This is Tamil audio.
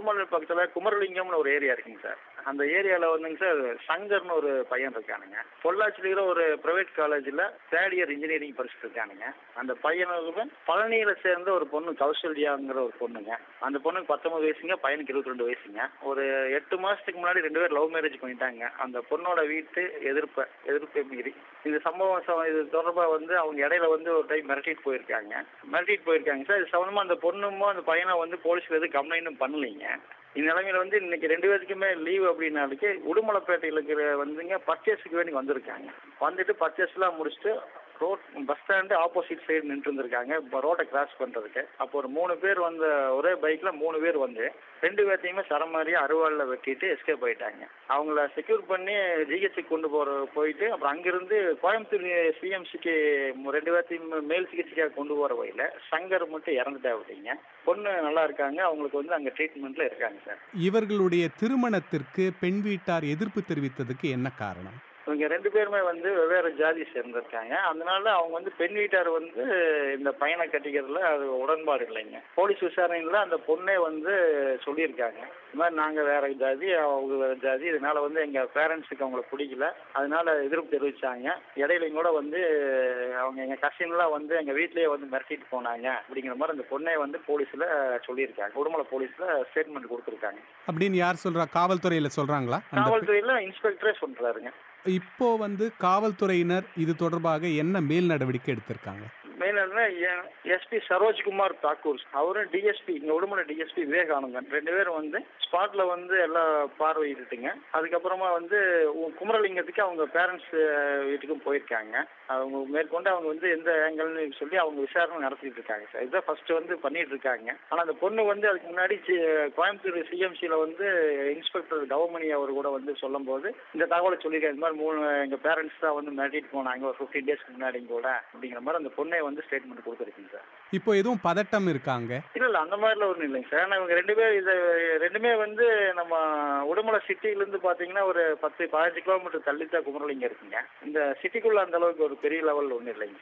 உடுமலை பக்கத்துல குமரலிங்கம்னு ஒரு ஏரியா இருக்குங்க சார் அந்த ஏரியால வந்துங்க சார் சங்கர்னு ஒரு பையன் இருக்கானுங்க பொள்ளாச்சியில் இருக்கிற ஒரு பிரைவேட் காலேஜில் தேர்ட் இயர் இன்ஜினியரிங் படிச்சுட்டு இருக்கானுங்க அந்த பையனுக்கு பழனியில சேர்ந்த ஒரு பொண்ணு கௌசல்யாங்கிற ஒரு பொண்ணுங்க அந்த பொண்ணுக்கு பத்தொன்பது வயசுங்க பையனுக்கு இருபத்தி ரெண்டு வயசுங்க ஒரு எட்டு மாசத்துக்கு முன்னாடி ரெண்டு பேரும் லவ் மேரேஜ் பண்ணிட்டாங்க அந்த பொண்ணோட வீட்டு எதிர்ப்பை எதிர்ப்பை மீறி இந்த சம்பவம் ச- இது தொடர்பாக வந்து அவங்க இடையில வந்து ஒரு டைம் மிரட்டிட்டு போயிருக்காங்க மிரட்டிட்டு போயிருக்காங்க சார் இது சம்பந்தமா அந்த பொண்ணுமோ அந்த பையனை வந்து போலீஸ்ல எதுவும் கம்ப்ளைண்ட்டும் பண்ணலைங்க இந்த நிலைமையில வந்து இன்னைக்கு ரெண்டு பேருக்குமே லீவ் அப்படின்னாலுக்கு உடுமலைப்பேட்டையில் இருக்கிற வந்துங்க பர்ச்சேஸுக்கு வேண்டி வந்திருக்காங்க வந்துட்டு பர்ச்சேஸ்லாம் முடிச்சுட்டு road bus stand opposite side நின்று இருந்திருக்காங்க இப்போ ரோட்டை கிராஸ் பண்ணுறதுக்கு அப்போ ஒரு மூணு பேர் வந்த ஒரே பைக்கில் மூணு பேர் வந்து ரெண்டு பேர்த்தையுமே சரமாரியாக அருவாளில் வெட்டிட்டு எஸ்கேப் ஆயிட்டாங்க அவங்கள செக்யூர் பண்ணி ஜிஹெச்சுக்கு கொண்டு போகிற போயிட்டு அப்புறம் அங்கிருந்து கோயம்புத்தூர் சிஎம்சிக்கு ரெண்டு பேர்த்தையும் மேல் சிகிச்சைக்காக கொண்டு போகிற வழியில் சங்கர் மட்டும் இறந்துட்டாவிட்டீங்க பொண்ணு நல்லா இருக்காங்க அவங்களுக்கு வந்து அங்கே ட்ரீட்மெண்ட்டில் இருக்காங்க சார் இவர்களுடைய திருமணத்திற்கு பெண் வீட்டார் எதிர்ப்பு தெரிவித்ததுக்கு என்ன காரணம் இவங்க ரெண்டு பேருமே வந்து வெவ்வேறு ஜாதி சேர்ந்திருக்காங்க அதனால அவங்க வந்து பெண் வீட்டார் வந்து இந்த பையனை கட்டிக்கிறதுல அது உடன்பாடு இல்லைங்க போலீஸ் விசாரணையில் அந்த பொண்ணே வந்து சொல்லியிருக்காங்க இந்த மாதிரி நாங்கள் வேற ஜாதி அவங்க வேற ஜாதி இதனால வந்து எங்கள் பேரண்ட்ஸுக்கு அவங்கள பிடிக்கல அதனால எதிர்ப்பு தெரிவிச்சாங்க இடையிலையும் கூட வந்து அவங்க எங்கள் கசின்லாம் வந்து எங்கள் வீட்லயே வந்து மிரட்டிட்டு போனாங்க அப்படிங்கிற மாதிரி அந்த பொண்ணே வந்து போலீஸில் சொல்லியிருக்காங்க உடுமலை போலீஸில் ஸ்டேட்மெண்ட் கொடுத்துருக்காங்க அப்படின்னு யார் சொல்றா காவல்துறையில சொல்றாங்களா அந்த பெ- காவல்துறையில் இன்ஸ்பெக்டரே சொல்றாருங்க இப்போ வந்து காவல்துறையினர் இது தொடர்பாக என்ன மேல் நடவடிக்கை எடுத்திருக்காங்க மெயினாக எஸ்பி சரோஜ்குமார் தாக்கூர் அவரும் டிஎஸ்பி இங்க உடுமலை டிஎஸ்பி விவேகானந்தன் ரெண்டு பேரும் வந்து ஸ்பாட்ல வந்து எல்லாம் பார்வையிட்டுங்க அதுக்கப்புறமா வந்து உ- குமரலிங்கத்துக்கு அவங்க பேரண்ட்ஸ் வீட்டுக்கும் போயிருக்காங்க அவங்க மேற்கொண்டு அவங்க வந்து எந்த ஏங்கல்னு சொல்லி அவங்க விசாரணை நடத்திட்டு இருக்காங்க சார் இதுதான் ஃபர்ஸ்ட் வந்து பண்ணிட்டு இருக்காங்க ஆனா அந்த பொண்ணு வந்து அதுக்கு முன்னாடி சி- கோயம்புத்தூர் சிஎம்சியில் வந்து இன்ஸ்பெக்டர் கவர்மணி அவர் கூட வந்து சொல்லும்போது இந்த தகவலை சொல்லியிருக்காங்க இந்த மாதிரி மூணு எங்க பேரண்ட்ஸ் தான் வந்து மிரட்டிட்டு போனாங்க ஒரு ஃபிஃப்டீன் டேஸ்க்கு முன்னாடி கூட அப்படிங்கிற மாதிரி அந்த பொண்ணை வந்து ஸ்டேட்மெண்ட் கொடுத்துருக்குங்க சார் இப்போ எதுவும் பதட்டம் இருக்காங்க இல்ல இல்ல அந்த மாதிரிலாம் ஒன்றும் இல்லைங்க சார் ஆனா இவங்க ரெண்டு பேர் இது ரெண்டுமே வந்து நம்ம உடுமலை சிட்டில இருந்து பாத்தீங்கன்னா ஒரு பத்து பதினஞ்சு கிலோமீட்டர் தள்ளித்தான் குமரலிங்க இருக்குங்க இந்த சிட்டிக்குள்ள அந்த அளவுக்கு ஒரு பெரிய லெவல் ஒன்றும் இல்லைங்க